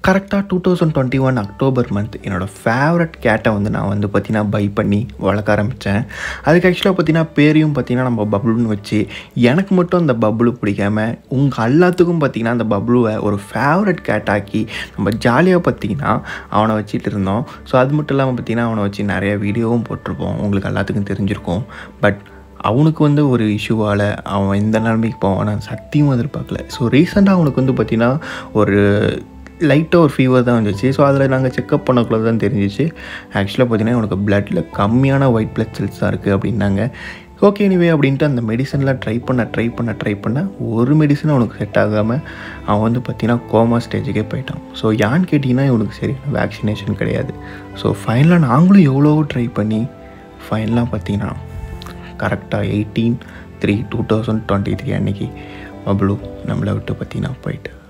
கரெக்டாக two thousand twenty one October month என்னோடய favourite கேட்டை வந்து நான் வந்து பார்த்தீங்கன்னா பை பண்ணி வளர்க்க ஆரம்பித்தேன் அதுக்கு ஆக்சுவலாக பார்த்தீங்கன்னா பேரையும் பார்த்தீங்கன்னா நம்ம பப்ளுன்னு வச்சு எனக்கு மட்டும் அந்த பப்ளு பிடிக்காம உங்கள் எல்லாத்துக்கும் பார்த்தீங்கன்னா அந்த பப்ளுவை ஒரு ஃபேவரட் கேட்டாக்கி நம்ம ஜாலியாக பார்த்தீங்கன்னா அவனை வச்சுட்டு இருந்தோம் ஸோ அது மட்டும் இல்லாமல் பார்த்தீங்கன்னா அவனை வச்சு நிறைய வீடியோவும் போட்டிருப்போம் உங்களுக்கு எல்லாத்துக்கும் தெரிஞ்சிருக்கும் பட் அவனுக்கு வந்து ஒரு இஷ்யூவால் அவன் இந்த நிலைமைக்கு போவான் நான் சத்தியமாக எதிர்பார்க்கல ஸோ ரீசெண்டாக அவனுக்கு வந்து பார்த்திங்கன்னா ஒரு லைட்டாக ஒரு ஃபீவர் தான் வந்துச்சு ஸோ அதில் நாங்கள் செக்அப் பண்ணக்குள்ள தான் தெரிஞ்சிச்சு ஆக்சுவலாக பார்த்தீங்கன்னா உனக்கு பிளட்டில் கம்மியான ஒயிட் பிளட் செல்ஸ் தான் இருக்குது அப்படின்னாங்க ஓகே எனிவே அப்படின்ட்டு அந்த மெடிசன்லாம் ட்ரை பண்ண ட்ரை பண்ண ட்ரை பண்ண ஒரு மெடிசன் அவனுக்கு செட் ஆகாமல் அவன் வந்து பார்த்திங்கன்னா கோமா ஸ்டேஜுக்கே போயிட்டான் ஸோ யான்னு கேட்டிங்கன்னா இவனுக்கு சரியான வேக்சினேஷன் கிடையாது ஸோ ஃபைனலாக நாங்களும் எவ்வளவோ ட்ரை பண்ணி ஃபைனலாக பார்த்தீங்கன்னா கரெக்டாக eighteen three two thousand twenty three அன்னைக்கு பப்ளு நம்மளை விட்டு பார்த்தீங்கன்னா போயிட்டு